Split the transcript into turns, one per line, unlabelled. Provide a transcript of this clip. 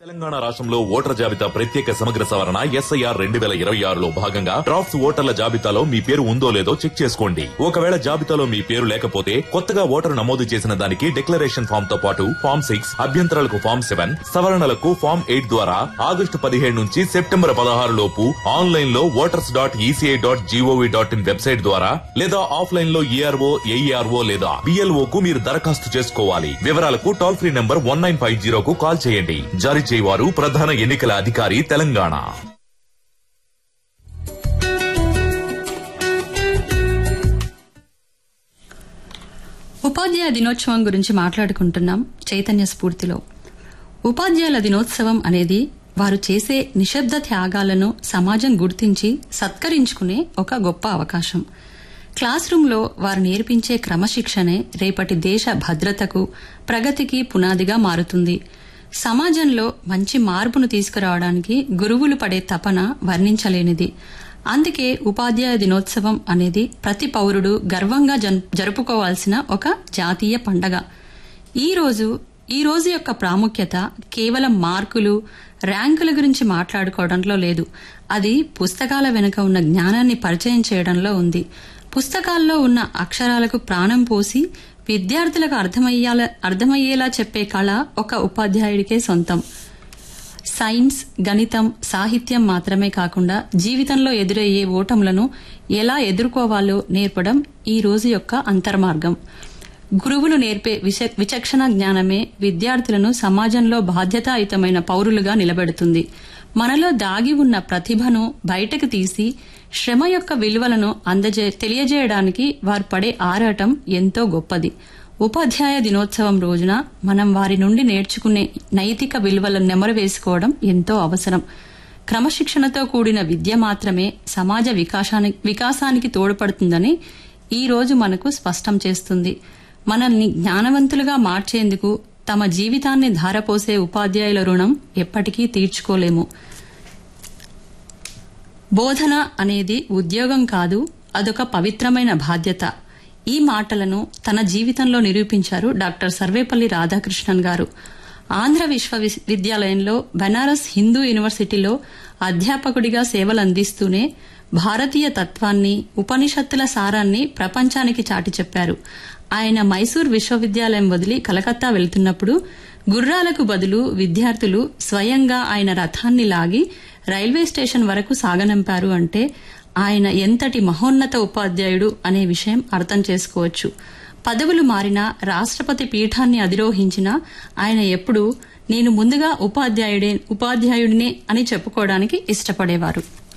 తెలంగాణ రాష్ట్రంలో ఓటర్ జాబితా ప్రత్యేక సమగ్ర సవరణ ఎస్ఐఆర్ రెండు వేల ఇరవై ఆరులో భాగంగా డ్రాఫ్ట్స్ ఓటర్ల జాబితాలో మీ పేరు ఉందో లేదో చెక్ చేసుకోండి ఒకవేళ జాబితాలో మీ పేరు లేకపోతే కొత్తగా ఓటరు నమోదు చేసిన దానికి డిక్లరేషన్ ఫామ్ తో పాటు ఫామ్ సిక్స్ అభ్యంతరాలకు ఫామ్ సెవెన్ సవరణలకు ఫామ్ ఎయిట్ ద్వారా ఆగస్టు పదిహేడు నుంచి సెప్టెంబర్ పదహారు లోపు ఆన్లైన్ లో voters dot ECI dot GOV dot in website ద్వారా లేదా ఆఫ్లైన్ లో ఈఆర్ఓ ఏఈఆర్ఓ లేదా బిఎల్ఓ కు మీరు దరఖాస్తు చేసుకోవాలి వివరాలకు toll free number one nine five జీరోకు కాల్ చేయండి జారీ చేయవారు ప్రధాన ఎన్నికల అధికారి తెలంగాణ
ఉపాధ్యాయ దినోత్సవం గురించి మాట్లాడుకుంటున్నాం చైతన్య స్ఫూర్తిలో ఉపాధ్యాయుల దినోత్సవం అనేది వారు చేసే నిశ్శబ్ద త్యాగాలను సమాజం గుర్తించి సత్కరించుకునే ఒక గొప్ప అవకాశం క్లాస్ రూంలో వారు నేర్పించే క్రమశిక్షణే రేపటి దేశ భద్రతకు ప్రగతికి పునాదిగా మారుతుంది సమాజంలో మంచి మార్పును తీసుకురావడానికి గురువులు పడే తపన వర్ణించలేనిది అందుకే ఉపాధ్యాయ దినోత్సవం అనేది ప్రతి పౌరుడు గర్వంగా జన్- జరుపుకోవాల్సిన ఒక జాతీయ పండగ ఈ రోజు ఈ రోజు యొక్క ప్రాముఖ్యత కేవలం మార్కులు ర్యాంకుల గురించి మాట్లాడుకోవడంలో లేదు అది పుస్తకాల వెనుక ఉన్న జ్ఞానాన్ని పరిచయం చేయడంలో ఉంది పుస్తకాల్లో ఉన్న అక్షరాలకు ప్రాణం పోసి విద్యార్థులకు అర్థమయ్యేలా అర్థమయ్యేలా చెప్పే కళ ఒక ఉపాధ్యాయుడికే సొంతం సైన్స్ గణితం సాహిత్యం మాత్రమే కాకుండా జీవితంలో ఎదురయ్యే ఓటములను ఎలా ఎదుర్కోవాలో నేర్పడం ఈ రోజు యొక్క అంతర్మార్గం గురువులు నేర్పే విచ- విచక్షణ జ్ఞానమే విద్యార్థులను సమాజంలో బాధ్యతాయుతమైన పౌరులుగా నిలబెడుతుంది మనలో దాగి ఉన్న ప్రతిభను బయటకు తీసి శ్రమ యొక్క విలువలను అందజే తెలియజేయడానికి వారు పడే ఆరాటం ఎంతో గొప్పది ఉపాధ్యాయ దినోత్సవం రోజున మనం వారి నుండి నేర్చుకునే నైతిక విలువలను నెమరు వేసుకోవడం ఎంతో అవసరం క్రమశిక్షణతో కూడిన విద్య మాత్రమే సమాజ వికాసానికి వికాసానికి తోడ్పడుతుందని ఈ రోజు మనకు స్పష్టం చేస్తుంది మనల్ని జ్ఞానవంతులుగా మార్చేందుకు తమ జీవితాన్ని ధారపోసే ఉపాధ్యాయుల రుణం ఎప్పటికీ తీర్చుకోలేము బోధన అనేది ఉద్యోగం కాదు అదొక పవిత్రమైన బాధ్యత ఈ మాటలను తన జీవితంలో నిరూపించారు డాక్టర్ సర్వేపల్లి రాధాకృష్ణన్ గారు ఆంధ్ర విశ్వవిద్యాలయంలో బెనారస్ హిందూ యూనివర్సిటీలో అధ్యాపకుడిగా సేవలు అందిస్తూనే భారతీయ తత్వాన్ని ఉపనిషత్తుల సారాన్ని ప్రపంచానికి చాటి చెప్పారు ఆయన మైసూర్ విశ్వవిద్యాలయం వదిలి కలకత్తా వెళ్తున్నప్పుడు గుర్రాలకు బదులు విద్యార్థులు స్వయంగా ఆయన రథాన్ని లాగి రైల్వే స్టేషన్ వరకు సాగనంపారు అంటే ఆయన ఎంతటి మహోన్నత ఉపాధ్యాయుడు అనే విషయం అర్థం చేసుకోవచ్చు పదవులు మారినా రాష్ట్రపతి పీఠాన్ని అధిరోహించినా ఆయన ఎప్పుడూ నేను ముందుగా ఉపాధ్యాయుడే ఉపాధ్యాయుడినే అని చెప్పుకోవడానికి ఇష్టపడేవారు